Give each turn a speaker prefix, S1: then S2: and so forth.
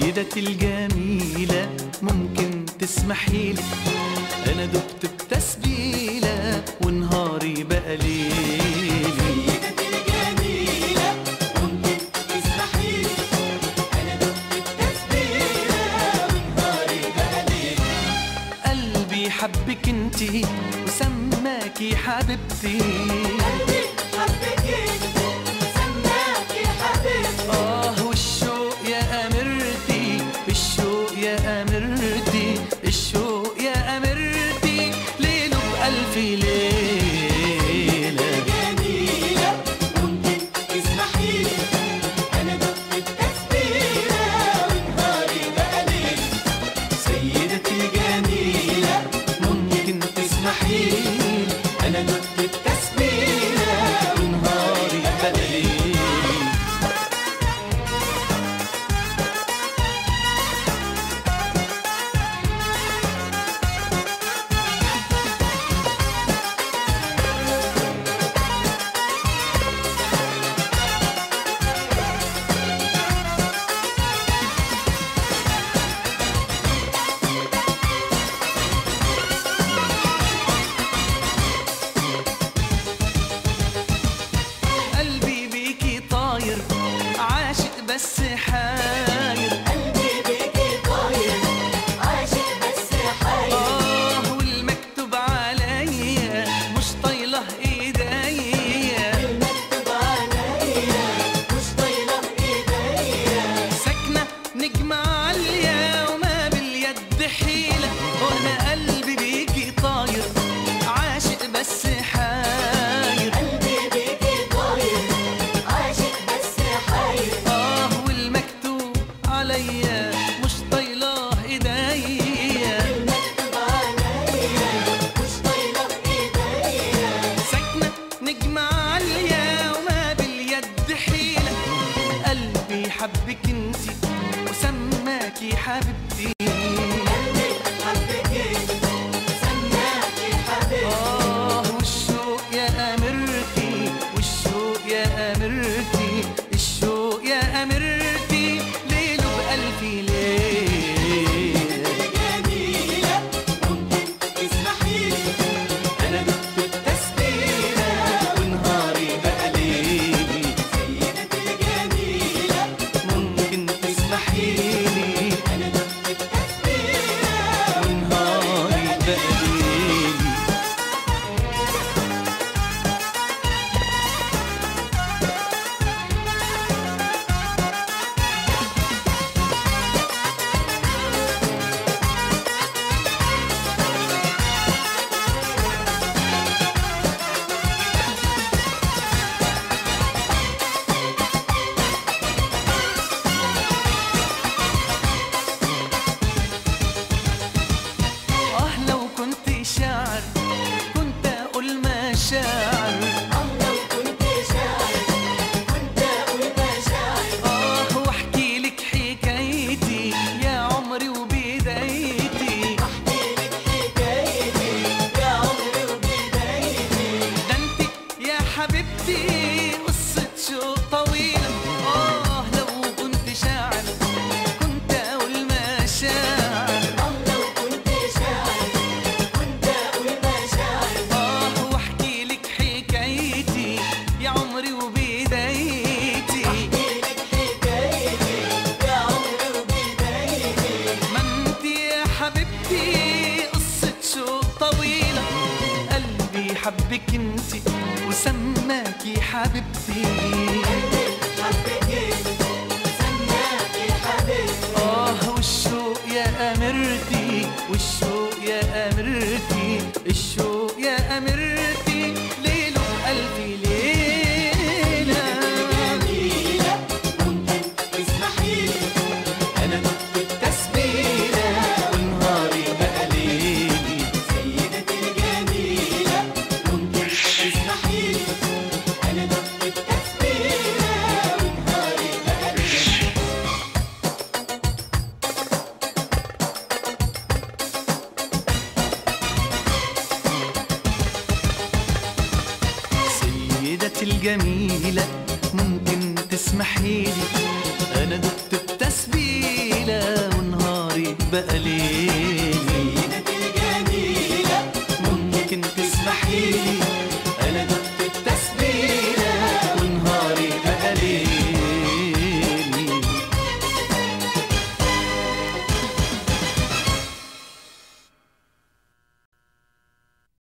S1: سيدتي الجميلة ممكن تسمحي لي أنا دبت بتسبيلة ونهاري بقى ليلي
S2: سيدتي الجميلة ممكن تسمحي لي أنا دقت التسبيلة ونهاري بقى ليل
S1: قلبي حبك انتي وسماكي حبيبتي
S2: قلبي حبك انت سماكي حبيبتي
S1: آه والشوق يا أميرتي الشوق يا أميرتي الشوق يا أميرتي ليله بألف ليلة
S2: جميلة ممكن تسمحي لي أنا دقت التسبيلة ونهاري بقى ليل
S1: سيدتي الجميلة ممكن تسمحي لي أنا دقت التسبيلة ونهاري بقليل قلبي بيكي طاير عاشق بس حاير
S2: قلبي بيكي طاير عاشق بس حاير
S1: آه والمكتوب عليا مش طايله ايديا
S2: المكتوب عليا مش طايلة بإيديا
S1: ساكنة نجمة عالية وما باليد حيلة وانا قلبي بيجي طاير عاشق بس حاير
S2: قلبي بيكي طاير عاشق بس حاير
S1: اه والمكتوب عليا مش طايله ايديا
S2: المكتوب عليا مش طايلة بإيديا
S1: ساكنة نجمة عالية وما باليد حيلة قلبي حبك انتي وسماكي حبيبتي
S2: قلبي حبك انت سماكي حبيبتي
S1: آه والشوق يا أميرتي والشوق يا أميرتي الشوق يا أميرتي ليله بألف ليلة
S2: جميلة ممكن تسمحي لي
S1: أنا دقت التسبيلة ونهاري بقى ليلي
S2: سيدتي الجميلة
S1: ممكن تسمحي لي
S2: أنا دقت التسبيلة
S1: ونهاري بقى ليلي آه لو كنت شاعر كنت أقول مشاعر
S2: آه لو كنت شاعر كنت أقول مشاعر
S1: آه واحكي لك حكايتي يا عمري وبدايتي
S2: أحكي لك حكايتي يا عمري وبدايتي
S1: ده انت يا حبيبتي قصة شوق طويلة آه لو كنت شاعر كنت أقول مشاعر
S2: آه لو كنت شاعر كنت أقول مشاعر
S1: آه واحكي لك حكايتي يا عمري وبدايتي
S2: أحكي لك حكايتي يا عمري وبدايتي
S1: ما انت يا حبيبتي قصة شوق طويلة قلبي حبك انت وسماكي حبيبتي
S2: حبك انت سماكي حبيبتي
S1: آه والشوق يا أميرتي والشوق يا أميرتي الشوق يا أميرتي ليله ألف ليلة
S2: جميلة ممكن تسمحي لي
S1: أنا دقت التسبيلة ونهاري بقى ليلي
S2: سيدتي الجميلة ممكن تسمحي لي أنا دقت التسبيلة ونهاري بقى ليل
S1: سيدتي الجميلة ممكن تسمحي لي أنا دقت التسبيلة بقى ليلي